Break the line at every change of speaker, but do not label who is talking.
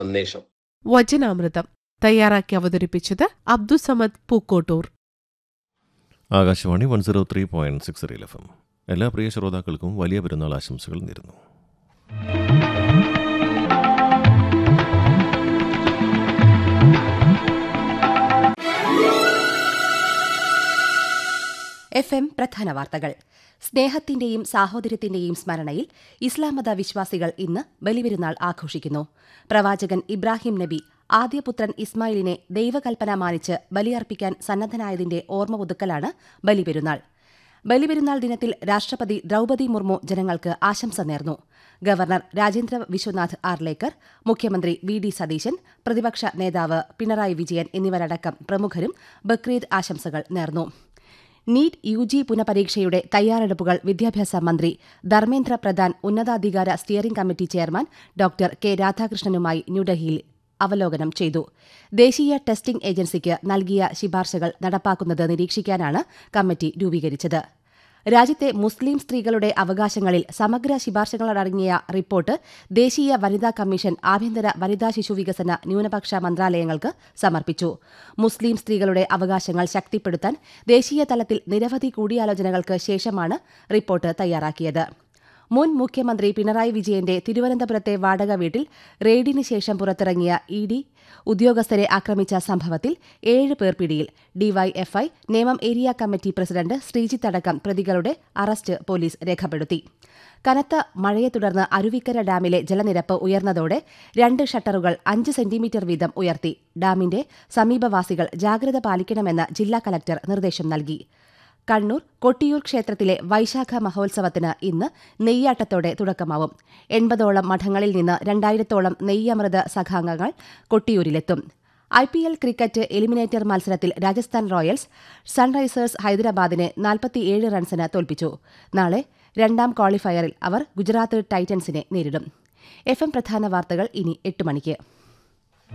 സന്ദേശം
വചനാമൃതം തയ്യാറാക്കി അവതരിപ്പിച്ചത് Abdussamad Pookkottur
Akashvani one zero three point six Real F M എല്ലാ പ്രിയ ശ്രോതാക്കൾക്കും വലിയ പെരുന്നാൾ ആശംസകൾ നേരുന്നു
എഫ് എം പ്രധാന വാർത്തകൾ സ്നേഹത്തിന്റെയും സാഹോദര്യത്തിന്റെയും സ്മരണയിൽ ഇസ്ലാം മത വിശ്വാസികൾ ഇന്ന് ബലിപെരുന്നാൾ ആഘോഷിക്കുന്നു പ്രവാചകൻ ഇബ്രാഹിം നബി ആദ്യപുത്രൻ ഇസ്മായിലിനെ ദൈവകൽപ്പന മാനിച്ച് ബലിയർപ്പിക്കാൻ സന്നദ്ധനായതിന്റെ ഓർമ്മ പുതുക്കലാണ് ബലിപെരുന്നാൾ ബലിപെരുന്നാൾ ദിനത്തിൽ രാഷ്ട്രപതി ദ്രൌപതി മുർമു ജനങ്ങൾക്ക് ആശംസ നേർന്നു ഗവർണർ രാജേന്ദ്ര വിശ്വനാഥ് ആർലേക്കർ മുഖ്യമന്ത്രി വി ഡി സതീശൻ പ്രതിപക്ഷ നേതാവ് പിണറായി വിജയൻ എന്നിവരടക്കം പ്രമുഖരും ബക്രീദ് ആശംസകൾ നേർന്നു നീറ്റ് യു ജി പുനഃപരീക്ഷയുടെ തയ്യാറെടുപ്പുകൾ വിദ്യാഭ്യാസ മന്ത്രി ധർമ്മേന്ദ്ര പ്രധാൻ ഉന്നതാധികാര steering committee chairman doctor K രാധാകൃഷ്ണനുമായി ന്യൂഡൽഹിയിൽ അവലോകനം ചെയ്തു ദേശീയ ടെസ്റ്റിംഗ് ഏജൻസിക്ക് നൽകിയ ശുപാർശകൾ നടപ്പാക്കുന്നത് നിരീക്ഷിക്കാനാണ് കമ്മിറ്റി രൂപീകരിച്ചത് രാജ്യത്തെ മുസ്ലിം സ്ത്രീകളുടെ അവകാശങ്ങളിൽ സമഗ്ര ശുപാർശകളടങ്ങിയ റിപ്പോർട്ട് ദേശീയ വനിതാ കമ്മീഷൻ ആഭ്യന്തര വനിതാ ശിശു വികസന ന്യൂനപക്ഷ മന്ത്രാലയങ്ങൾക്ക് സമർപ്പിച്ചു മുസ്ലിം സ്ത്രീകളുടെ അവകാശങ്ങൾ ശക്തിപ്പെടുത്താൻ ദേശീയ തലത്തിൽ നിരവധി കൂടിയാലോചനകൾക്ക് ശേഷമാണ് റിപ്പോർട്ട് തയ്യാറാക്കിയത് മുൻ മുഖ്യമന്ത്രി പിണറായി വിജയന്റെ തിരുവനന്തപുരത്തെ വാടക വീട്ടിൽ റെയ്ഡിന് ശേഷം പുറത്തിറങ്ങിയ ഇ ഡി ഉദ്യോഗസ്ഥരെ ആക്രമിച്ച സംഭവത്തിൽ ഏഴ് പേർ പിടിയിൽ DYFI Nemam area committee president Sreejith അടക്കം പ്രതികളുടെ അറസ്റ്റ് പോലീസ് രേഖപ്പെടുത്തി കനത്ത മഴയെ തുടർന്ന് അരുവിക്കര ഡാമിലെ ജലനിരപ്പ് ഉയർന്നതോടെ രണ്ട് ഷട്ടറുകൾ അഞ്ച് സെന്റിമീറ്റർ വീതം ഉയർത്തി ഡാമിന്റെ സമീപവാസികൾ ജാഗ്രത പാലിക്കണമെന്ന് ജില്ലാ കലക്ടർ നിർദ്ദേശം നൽകി കണ്ണൂർ കൊട്ടിയൂർ ക്ഷേത്രത്തിലെ വൈശാഖ മഹോത്സവത്തിന് ഇന്ന് നെയ്യാട്ടത്തോടെ തുടക്കമാവും എൺപതോളം മഠങ്ങളിൽ നിന്ന് രണ്ടായിരത്തോളം നെയ്യമൃത സഖാംഗങ്ങൾ കൊട്ടിയൂരിലെത്തും I P L cricket eliminator മത്സരത്തിൽ രാജസ്ഥാൻ റോയൽസ് സൺറൈസേഴ്സ് ഹൈദരാബാദിനെ നാൽപ്പത്തിയേഴ് റൺസിന് തോൽപ്പിച്ചു നാളെ രണ്ടാം ക്വാളിഫയറിൽ അവർ ഗുജറാത്ത് ടൈറ്റൻസിനെ നേരിടും എഫ് എം പ്രധാന വാർത്തകൾ ഇനി എട്ട് മണിക്ക്